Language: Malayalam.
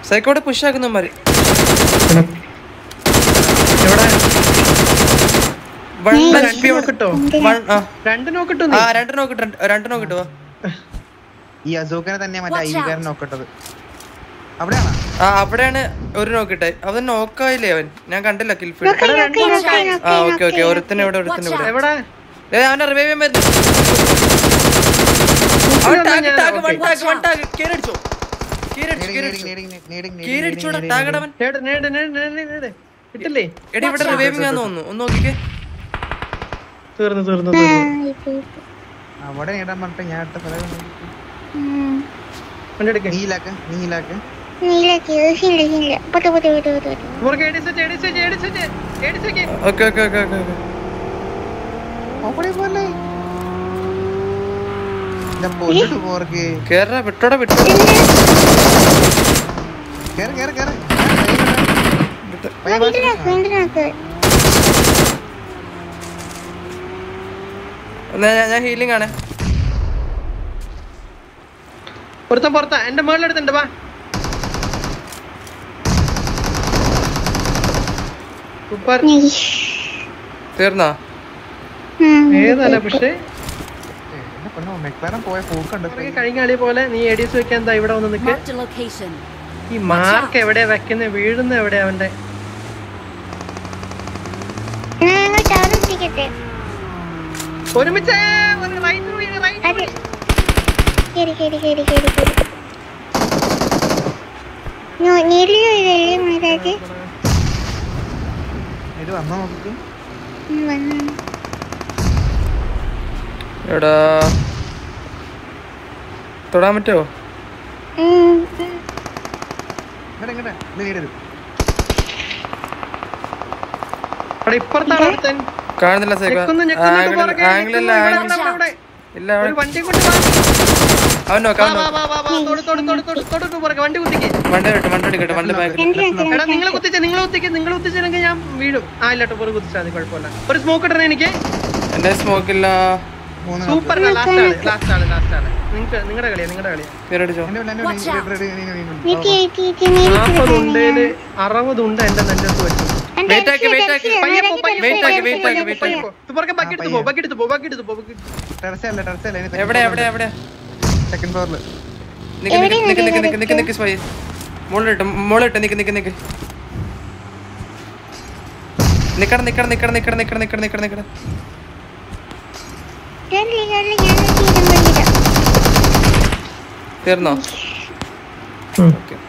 സൈക്കോടെ പുഷ് ആക്കുന്നമാര് എവിടെ വൺ രണ്ട് HP ഉണ്ട്. നോക്കിട്ടോ One, ആ രണ്ട് നോക്കിട്ടോ ആ നീ രണ്ട് നോക്കിട്ട് രണ്ട് നോക്കിട്ടോ ഈ അസൂക്കനെ തന്നെ മറ്റേ Watch ഐവികാരൻ നോക്കട്ടത് അവിടെയാണോ ആ അവിടെയാണ് ഒരു നോക്കിട്ടെ അവൻ നോക്കായില്ലേ അവൻ ഞാൻ കണ്ടില്ല കിൽഫീൽഡ് നോക്കി നോക്കി നോക്കി ആ നോക്കി ഓക്കെ ഓക്കെ ഒരുത്തന്നെ ഇവിടെ ഒരുത്തന്നെ ഇവിടെ എവിടെ ഏ, അവനെ റിവൈവ് ചെയ്യാൻ പറ്റും അവൻ tag tag one tag one tag കേരടിച്ചോ കേരടിച്ചു കേരടിച്ചു കേരടിച്ചോടാ ടാഗ് അവൻ നേട് നേട് നേട് നേട് നേട് കിട്ടില്ലേ എടി ഇവിടെ റിവൈവിംഗ് ആന്ന് തോന്നുന്നു ഒന്ന് നോക്കിക്കേ തീർന്നു തീർന്നു ആ, തീർന്നു ഇത്, ഇത്. അവിടെ ഇടാൻ പറഞ്ഞിട്ട് ഞാൻ ഇട്ട സ്ഥലം ഉം. വണ്ടി എടുക്കേ നീലാക്ക് നീലാക്ക് നീലക്ക് സീനില്ല സീനില്ല പൊത്തു പൊത്തു പൊത്തു പൊത്തു പൊത്തു ഇവർക്ക് എഡിസെറ്റ് എഡിസെറ്റ് എഡിസെറ്റ് എഡിസെറ്റ് ഓക്കെ ഓക്കെ ഓക്കെ ഓക്കെ അവിടെ പോലെ പൊന്നിട്ട് പോർക്ക് കേറ വിട്ടോടാ വിട്ടോ കേറ് കേറ് കേറ് വീണ്ടും നോക്ക് വീണ്ടും നോക്ക് എന്നാ ഞാൻ- ഞാൻ ഹീലിംഗ് ആണ് ഒരുത്തൻ പുറത്താ എന്റെ മുകളിലെടുത്തുണ്ട് വാ സൂപ്പർ തീർന്നാ ഏതല്ല പക്ഷേ മെക്ലാരം പോയ പൂക്കുണ്ട് ഇവർക്ക് കഴിഞ്ഞ കളി പോലെ നീ എഡീസ് വെക്കാൻ എന്താ ഇവിടെ വന്ന് നിക്ക് Marked a location. ഈ മാർക്ക് എവിടെയാ വെക്കുന്നത് വീഴുന്ന എവിടെയാ അവന്റെ ഞങ്ങൾ ടവർ എത്തിക്കട്ടെ ഒരുമിച്ച് ഒരു റൈറ്റ് വീണ് റൈറ്റ് അത് കേറി കേറി കേറി കേറി കേറി നീലിയോ ഇതല്ലേ മാതാജി ഇത് വന്നോ നോക്കിട്ട് വന്നു എടാ തൊടാൻ പറ്റുമോ ഉം, ഉം. ഇങ്ങടെ ഇങ്ങടെ ഇത് നീടരും അവിടെ ഇപ്പുറത്താണ് ഒരുത്തൻ കാണുന്നില്ല സൈക്കോ ഞെക്കുന്നു ഞെക്കുന്നു പുറകെ ആംഗിളില്ല ഞെക്കുന്നു. ഇവിടെ, ആംഗിൾ ഇവിടെ, ഇവിടെ. ഇല്ല ഒരു അവൻ വണ്ടി കൊണ്ട് വാ. അവൻ നോക്കാം വാ, അവൻ വാ, നോക്കാം വാ, വാ, വാ. തൊട്, തൊട്, തൊട്, തൊട്, തൊട്, തൊട് പുറകെ വണ്ടി കുത്തിക്ക് വണ്ടി കിട്ടും വണ്ടി എടുക്കട്ടെ വണ്ടി ബാക്ക് രണ്ട് നോക്ക് എടാ നിങ്ങൾ കുത്തിച്ച നിങ്ങൾ കുത്തിക്ക് നിങ്ങൾ കുത്തിച്ചില്ലെങ്കിൽ ഞാൻ വീഴും ആ ഇല്ല കേട്ടോ പുറകെ കുത്തിച്ചാൽ മതി കുഴപ്പമില്ല ഒരു സ്മോക്ക് ഇടണേ എനിക്ക് എന്റെ സ്മോക്ക് ഇല്ല മൂന്ന് സൂപ്പർ ലാസ്റ്റ് ആള് ലാസ്റ്റ് ആള് ലാസ്റ്റ് ആള് നിങ്ങൾക്ക് നിങ്ങളുടെ കളിയാ നിങ്ങളുടെ കളിയാ കേരടിച്ചോ എന്റെ ഉള്ളിൽ, എന്റെ ഉള്ളിൽ, Watch out. ഇങ്ങട് ഇട്, ഇങ്ങട് ഇട്, ഇങ്ങട് ഇട്. നീക്കി നീക്കി നീക്കി നീക്കി നാൽപ്പത് ഉണ്ടേല് അറുപത് ഉണ്ട് എന്റെ നെഞ്ചത്ത് വെച്ചു എന്റെ Wait ആക്ക്, wait ആക്ക്. പയ്യെ പോ, പയ്യെ Wait പോ, ആക്ക്, പയ്യെ wait പോ, ആക്ക്, പയ്യെ wait പോ, ആക്ക്. പയ്യെ പോ. ഇത് പുറകെ bucket എടുത്ത് പോ, bucket എടുത്ത് പോ, bucket എടുത്ത് പോ, bucket എടുത്ത് പോ. ടെറസല്ല ടെറസല്ല എവിടെ എവിടെ എവിടെ സെക്കൻഡ് ഫ്ലോറിൽ നിക്ക് നിക്ക് നിക്ക് നിക്ക് നിക്ക് നിക്ക് നിക്ക് സ്പൈ മുകളിലിട്ട് മുകളിലിട്ട് നിക്ക് നിക്ക് നിക്ക് നിക്കട നിക്കട നിക്കട നിക്കട നിക്കട നിക്കട നിക്കട നിക്കട കേറില്ല കേറില്ല ഞാൻ തീരുമാനിക്കാം തീർന്നോ ഉം. ഓക്കെ